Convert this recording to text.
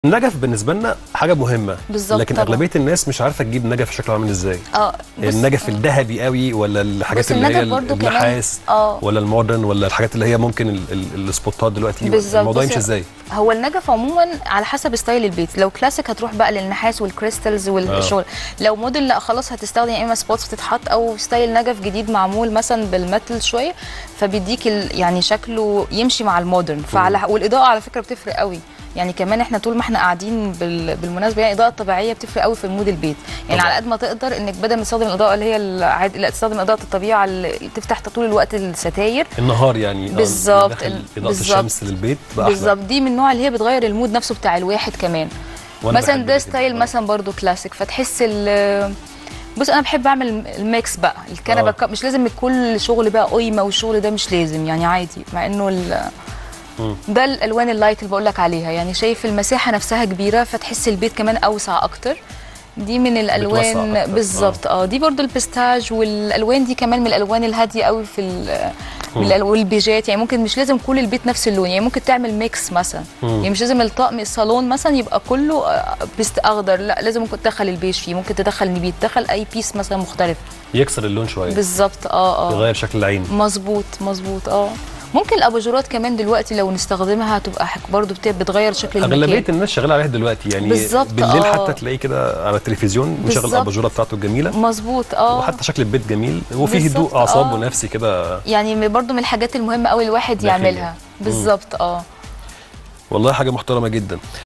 النجف بالنسبه لنا حاجه مهمه بالظبط لكن طبعاً. اغلبيه الناس مش عارفه تجيب نجف شكله عامل ازاي اه بص- النجف الذهبي قوي ولا الحاجات بص، اللي هي النجف برضو كمان- النحاس اه. ولا المودرن ولا الحاجات اللي هي ممكن ال- ال- السبوتات دلوقتي بالظبط الموضوع بص، يمشي ازاي هو النجف عموما على حسب ستايل البيت لو كلاسيك هتروح بقى للنحاس والكريستالز والشغل لو موديل لا خلاص هتستخدم يا اما سبوتس بتتحط او ستايل نجف جديد معمول مثلا بالميتال شويه فبيديك ال- يعني شكله يمشي مع المودرن فعلى والاضاءه على فكره بتفرق قوي يعني كمان احنا طول ما احنا قاعدين بال- بالمناسبه يعني الاضاءه الطبيعيه بتفرق قوي في المود البيت يعني طبعاً. على قد ما تقدر انك بدل ما تستخدم الاضاءه اللي هي العادي لا تستخدم اضاءه الطبيعه اللي تفتح طول الوقت الستاير النهار يعني آه، بالظبط، ندخل ال- اضاءه بالظبط. الشمس للبيت بقى أحلى. بالظبط دي من النوع اللي هي بتغير المود نفسه بتاع الواحد كمان وأنا مثلا بحب ده كده. ستايل آه. مثلا برضو كلاسيك فتحس ال بص انا بحب اعمل الميكس بقى الكنبه آه. آه. مش لازم كل شغل بقى قيمه والشغل ده مش لازم يعني عادي مع انه ال... مم. ده الالوان اللايت اللي بقول لك عليها يعني شايف المساحه نفسها كبيره فتحس البيت كمان اوسع اكتر دي من بتوسع الالوان أكتر. بالظبط اه دي برضو البستاج والالوان دي كمان من الالوان الهاديه قوي في ال- من الألو- والبيجات يعني ممكن مش لازم كل البيت نفس اللون يعني ممكن تعمل ميكس مثلا مم. يعني مش لازم الطقم الصالون مثلا يبقى كله آه، بيست اخضر لا لازم ممكن تدخل البيج فيه ممكن تدخل نبيت تدخل اي بيس مثلا مختلف يكسر اللون شويه بالظبط اه اه يغير شكل العين مظبوط مظبوط اه ممكن الاباجورات كمان دلوقتي لو نستخدمها هتبقى حك- برضو بت- بتغير شكل اغلبيه المكان الناس شغاله عليها دلوقتي يعني بالظبط، بالليل آه. حتى تلاقيه كده على التلفزيون مشغل بالظبط. الاباجوره بتاعته الجميله مظبوط اه وحتى شكل البيت جميل وفيه بالظبط، هدوء اعصاب آه. ونفسي كده يعني برضو من الحاجات المهمه قوي الواحد داخلية. يعملها بالظبط اه والله حاجه محترمه جدا